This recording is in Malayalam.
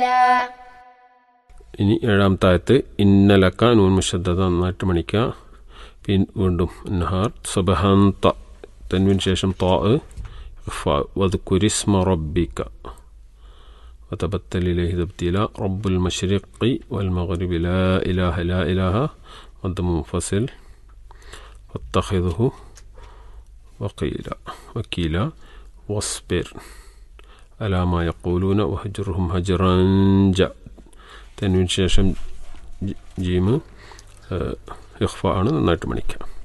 تبديلا ഇനി ഏഴാമത്തെ ആയത്ത് ഇന്നലക്ക നൂൻ മുഷദ്ദത നന്നായിട്ട് മണിക്കുക പിൻ വീണ്ടും നഹാർ സുബഹാന്ത തൻവിന് ശേഷം താ വദ്കുരിസ്മ റബ്ബിക وتبتل إليه تبتيلا رب المشرق والمغرب لا إله لا إله مد منفصل واتخذه وقيلا وكيلا واصبر على ما يقولون وهجرهم هجرا جأ തൻവിന് ശേഷം ജി- ജീമ് ഇഹ്ഫ ആണ് നന്നായിട്ട് മണിക്കാം